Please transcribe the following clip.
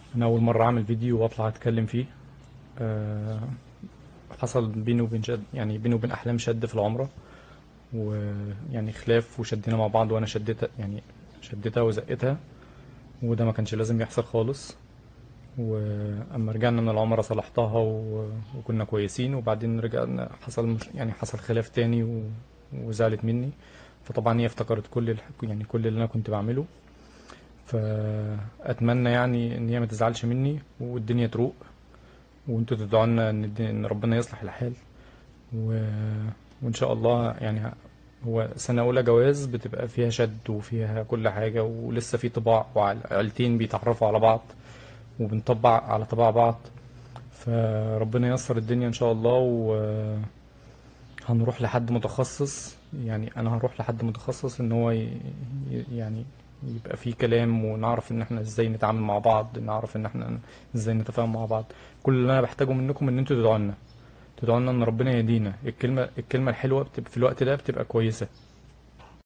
انا اول مره اعمل فيديو واطلع اتكلم فيه أه حصل بيني وبين شد يعني بيني وبين احلام شد في العمره ويعني خلاف وشدينا مع بعض وانا شدتها يعني شدتها وزقتها وده ما كانش لازم يحصل خالص واما رجعنا من العمره صلحتها و... وكنا كويسين وبعدين رجعنا حصل مش... يعني حصل خلاف تاني و... وزعلت مني فطبعا هي افتكرت كل الح... يعني كل اللي انا كنت بعمله فاتمنى يعني ان هي ما تزعلش مني والدنيا تروق وانتوا تدعوا لنا ان الدنيا- إن ربنا يصلح الحال و... وان شاء الله يعني ه- هو سنة أولى جواز بتبقى فيها شد وفيها كل حاجة ولسه في طباع وعيلتين بيتعرفوا على بعض وبنطبع على طباع بعض فربنا ييسر الدنيا إن شاء الله وهنروح لحد متخصص يعني أنا هروح لحد متخصص إن هو ي... ي- يعني يبقى في كلام ونعرف إن احنا ازاي نتعامل مع بعض نعرف إن احنا ازاي نتفاهم مع بعض كل اللي أنا بحتاجه منكم إن انتوا تدعوا لنا تدعوا لنا إن ربنا يهدينا الكلمة الكلمة الحلوة بتبقى في الوقت ده بتبقى كويسة